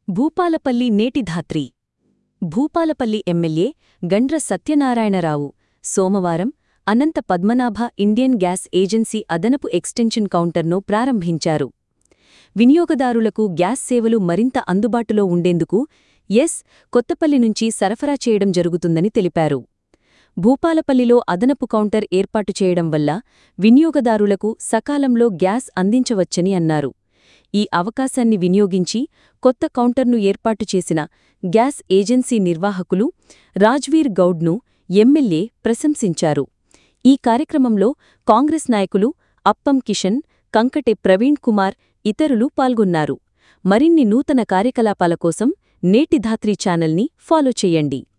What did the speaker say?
Bhupalpally Netidhatri Bhupalpally MLA Gandra Satyanarayana Rao సోమవారం Anantha Padmanabha Indian gas agency అదనపు extension కౌంటర్ను ప్రారంభించారు వినియోగదారులకు గ్యాస్ సేవలు మరింత అందుబాటులో ఉండేందుకు ఎస్ కొత్తపల్లి నుంచి సరఫరా చేయడం జరుగుతుందని తెలిపారు భూపాలపల్లిలో అదనపు కౌంటర్ ఏర్పాటు చేయడం వల్ల వినియోగదారులకు సకాలంలో గ్యాస్ అందించవచ్చని అన్నారు ఈ అవకాశాన్ని వినియోగించి కొత్త కౌంటర్ను ఏర్పాటు చేసిన గ్యాస్ ఏజెన్సీ నిర్వాహకులు రాజ్వీర్ గౌడ్ను ఎమ్మెల్యే ప్రశంసించారు ఈ కార్యక్రమంలో కాంగ్రెస్ నాయకులు అప్పం కిషన్ కంకటె ప్రవీణ్ కుమార్ ఇతరులు పాల్గొన్నారు మరిన్ని నూతన కార్యకలాపాల కోసం నేటి ధాత్రి ఛానల్ని ఫాలో చెయ్యండి